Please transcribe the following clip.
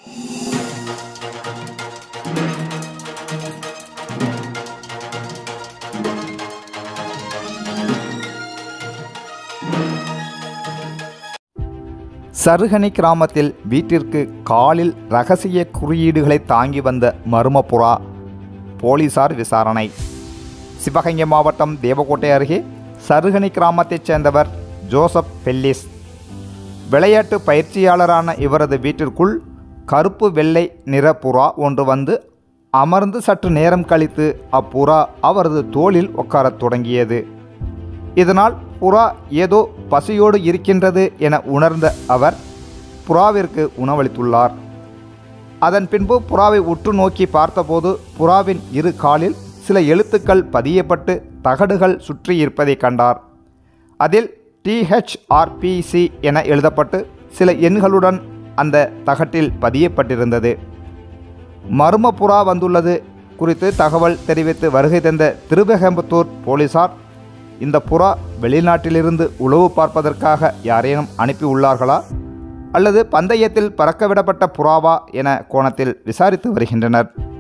சருகனி கிராமத்தில் வீட்டிற்கு காலில் ரகசிய குறியீடுகளை தாங்கி வந்த மர்ம புறா போலீசார் விசாரணை சிவகங்கை மாவட்டம் தேவக்கோட்டை அருகே சருகனி கிராமத்தைச் சேர்ந்தவர் ஜோசப் பெல்லிஸ் விளையாட்டு பயிற்சியாளரான இவரது வீட்டிற்குள் கருப்பு வெள்ளை நிற புறா ஒன்று வந்து அமர்ந்து சற்று நேரம் கழித்து அப்புறா அவரது தோளில் உட்காரத் தொடங்கியது இதனால் புறா ஏதோ பசியோடு இருக்கின்றது என உணர்ந்த அவர் புறாவிற்கு உணவளித்துள்ளார் அதன் பின்பு புறாவை உற்று நோக்கி பார்த்தபோது புறாவின் இரு காலில் சில எழுத்துக்கள் பதியப்பட்டு தகடுகள் சுற்றி இருப்பதை கண்டார் அதில் டிஹெச்ஆர்பிசி என எழுதப்பட்டு சில எண்களுடன் அந்த தகட்டில் பதியப்பட்டிருந்தது மர்ம புறா வந்துள்ளது குறித்து தகவல் தெரிவித்து வருகை தந்த திருவெகம்பத்தூர் போலீசார் இந்த புறா வெளிநாட்டிலிருந்து உளவு பார்ப்பதற்காக யாரேனும் அனுப்பியுள்ளார்களா அல்லது பந்தயத்தில் பறக்கவிடப்பட்ட புறாவா என கோணத்தில் விசாரித்து வருகின்றனர்